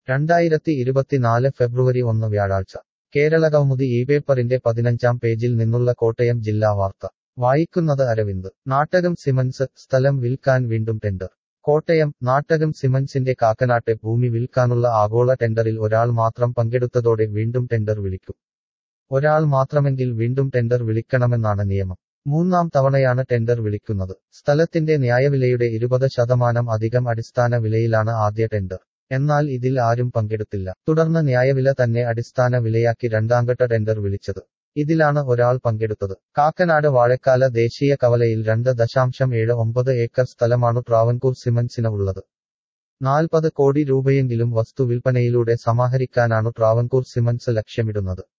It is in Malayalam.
രണ്ടായിരത്തി ഇരുപത്തിനാല് ഫെബ്രുവരി ഒന്ന് വ്യാഴാഴ്ച കേരളകൗമുദി ഈ പേപ്പറിന്റെ പതിനഞ്ചാം പേജിൽ നിന്നുള്ള കോട്ടയം ജില്ലാ വാർത്ത വായിക്കുന്നത് അരവിന്ദ് നാട്ടകം സിമൻസ് സ്ഥലം വിൽക്കാൻ വീണ്ടും ടെൻഡർ കോട്ടയം നാട്ടകം സിമൻസിന്റെ കാക്കനാട്ടെ ഭൂമി വിൽക്കാനുള്ള ആഗോള ടെൻഡറിൽ ഒരാൾ മാത്രം പങ്കെടുത്തതോടെ വീണ്ടും ടെൻഡർ വിളിക്കും ഒരാൾ മാത്രമെങ്കിൽ വീണ്ടും ടെൻഡർ വിളിക്കണമെന്നാണ് നിയമം മൂന്നാം തവണയാണ് ടെൻഡർ വിളിക്കുന്നത് സ്ഥലത്തിന്റെ ന്യായവിലയുടെ ഇരുപത് ശതമാനം അധികം അടിസ്ഥാന വിലയിലാണ് ആദ്യ ടെൻഡർ എന്നാൽ ഇതിൽ ആരും പങ്കെടുത്തില്ല തുടർന്ന് ന്യായവില തന്നെ അടിസ്ഥാന വിലയാക്കി രണ്ടാംഘട്ട ടെൻഡർ വിളിച്ചത് ഇതിലാണ് ഒരാൾ പങ്കെടുത്തത് കാക്കനാട് വാഴക്കാല ദേശീയ കവലയിൽ രണ്ട് ദശാംശം ഏഴ് ഒമ്പത് ഏക്കർ സ്ഥലമാണു ട്രാവൻകൂർ സിമൻസിന് ഉള്ളത് നാൽപ്പത് കോടി രൂപയെങ്കിലും വസ്തു വിൽപ്പനയിലൂടെ സമാഹരിക്കാനാണു ട്രാവൻകൂർ സിമൻസ് ലക്ഷ്യമിടുന്നത്